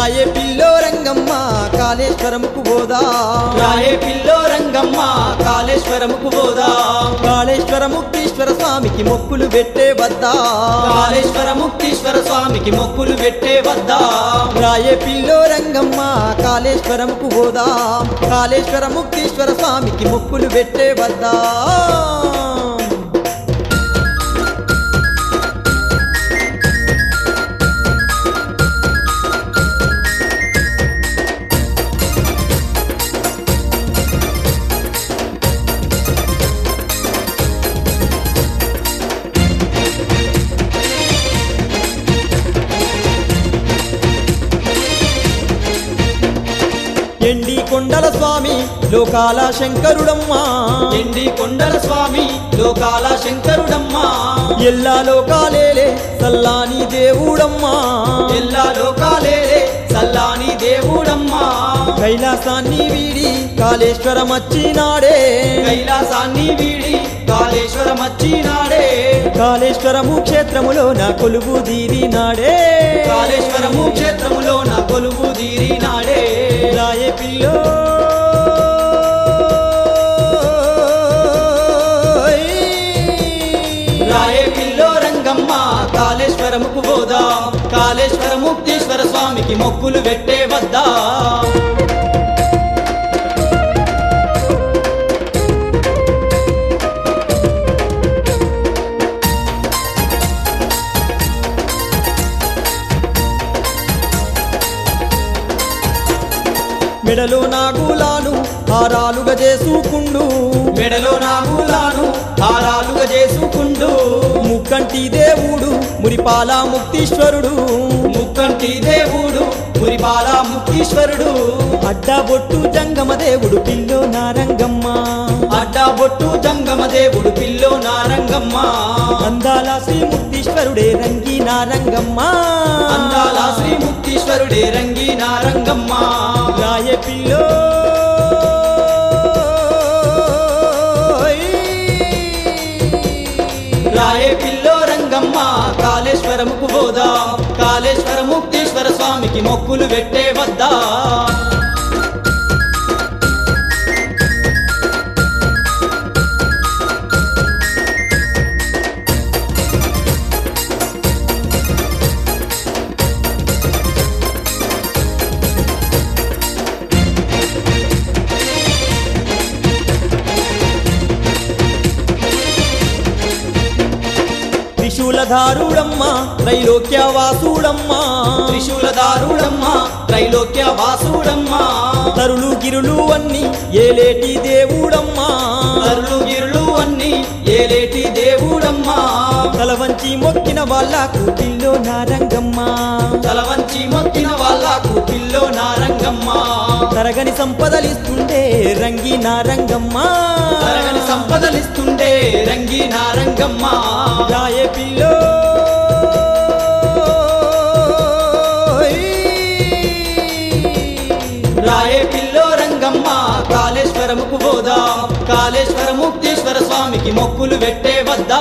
రాయే పిల్లో రంగమ్మ కాళేశ్వరముకు పోదా రాయే పిల్లో రంగమ్మ కాళేశ్వరముకు పోదా కాళేశ్వర ముక్తీశ్వర స్వామికి మొక్కులు పెట్టే వద్దా కాళేశ్వర ముక్తీశ్వర స్వామికి మొక్కులు పెట్టే వద్దా రాయే పిల్లో రంగమ్మ కాళేశ్వరముకు పోదా కాళేశ్వర ముక్తీశ్వర స్వామికి మొక్కులు పెట్టే వద్దా ఎండి కొండల స్వామి లోకాల శంకరుడమ్మా ఎండి కొండల స్వామి లోకాల శంకరుడమ్మా ఎల్లా లోకాలేలే సల్లాని దేవుడమ్మా ఎల్లా లోకాలేలే సల్లాని దేవుడమ్మా కైలాసాన్ని వీడి కాళేశ్వరం వచ్చినాడే కైలాసాన్ని వీడి కాళేశ్వరం వచ్చినాడే కాళేశ్వరము క్షేత్రములో నా కొలువు దీరినాడే కాళేశ్వరము క్షేత్రములో నా కొలువు తీరినాడే రాయే పిల్లో రాయే పిల్లో రంగమ్మ కాళేశ్వరముకు పోదా కాళేశ్వర ముక్తీశ్వర స్వామికి మొక్కులు పెట్టే వద్దా మెడలో నాగులాను హారాలుగా చేసుకుండు మెడలో నాగులాను హారాలుగా చేసుకుంటూ ముక్కంటి దేవుడు మురిపాల ముక్తీశ్వరుడు ముక్కంటి దేవుడు మురిపాల ముక్తీశ్వరుడు అడ్డబొట్టు జంగమ దేవుడు పిల్లో నారంగమ్మ అడ్డా బొట్టు జంగమ దేవుడు పిల్లో నారంగమ్మ అందాల శ్రీ ముక్తీశ్వరుడే రంగి నారంగమ్మ అందాల శ్రీ ముక్తీశ్వరుడే రంగి నారంగమ్మ రాయ పిల్లో రాయే పిల్లో రంగమ్మ కాళేశ్వరముకు పోదా కాళేశ్వర ముక్తీశ్వర స్వామికి మొక్కులు పెట్టే వద్దా త్రిశూలధారుడమ్మ త్రైలోక్యవాసుడమ్మ త్రిశూలదారుడమ్మ త్రైలోక్య వాసుడమ్మ తరులు గిరులు అన్ని ఏలేటి దేవుడమ్మ అరులు గిరులు అన్ని ఏలేటి దేవుడమ్మ తల వంచి మొక్కిన వాళ్ళకు పిల్లో నారంగమ్మ తల వంచి మొక్కిన వాళ్ళకు పిల్లో నారంగమ్మ తరగని సంపదలిస్తుండే రంగి నారంగమ్మ తరగని సంపదలిస్తుండే రంగి నారంగమ్మ రాయ పిల్లో రాయే పిల్లో రంగమ్మ కాళేశ్వరముకు పోదా కాళేశ్వర ముక్తీశ్వర స్వామికి మొక్కులు పెట్టే వద్దా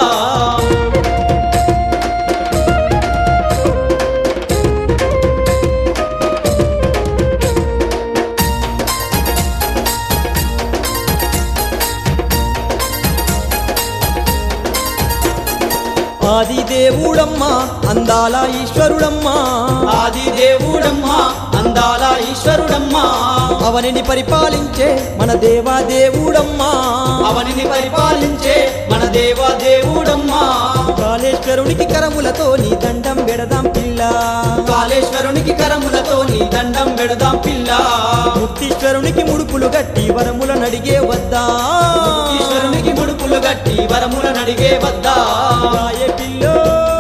ఆది దేవుడమ్మ అందాల ఈశ్వరుడమ్మ ఆది దేవుడమ్మ అందాల ఈశ్వరుడమ్మ అవనిని పరిపాలించే మన దేవా దేవుడమ్మ అవనిని పరిపాలించే మన దేవా దేవుడమ్మ కాళేశ్వరునికి కరములతో నీ దండం పెడదాం పిల్ల కాళేశ్వరునికి కరములతో నీ దండం పెడదాం పిల్ల ముక్తీశ్వరునికి ముడుపులు గట్టి వరముల నడిగే వద్దా ఈశ్వరునికి ముడుపులు గట్టి వరముల నడిగే వద్దా రాయ పిల్లో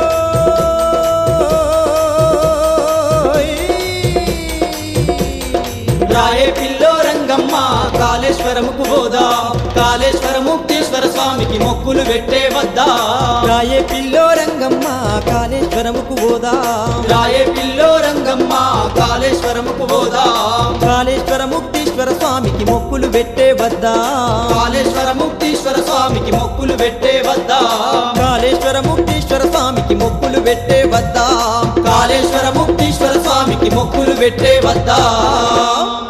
రాయే పిల్లో రంగమ్మ కాళేశ్వరముకు పోదా కాళేశ్వర ముక్తీశ్వర స్వామికి మొక్కులు పెట్టే వద్దా రాయే పిల్లో రంగమ్మ కాళేశ్వరముకు పోదా రాయే పిల్లో రంగమ్మ కాళేశ్వరముకు పోదా కాళేశ్వర ముక్తీశ్వర స్వామికి మొక్కులు పెట్టే వద్దా కాళేశ్వర ముక్తీశ్వర స్వామికి మొక్కులు పెట్టే వద్దా కాళేశ్వర ముక్తీశ్వర స్వామికి మొక్కులు పెట్టే వద్దా కాళేశ్వర ముక్తీశ్వర స్వామి స్వామికి మొక్కులు పెట్టే వద్దా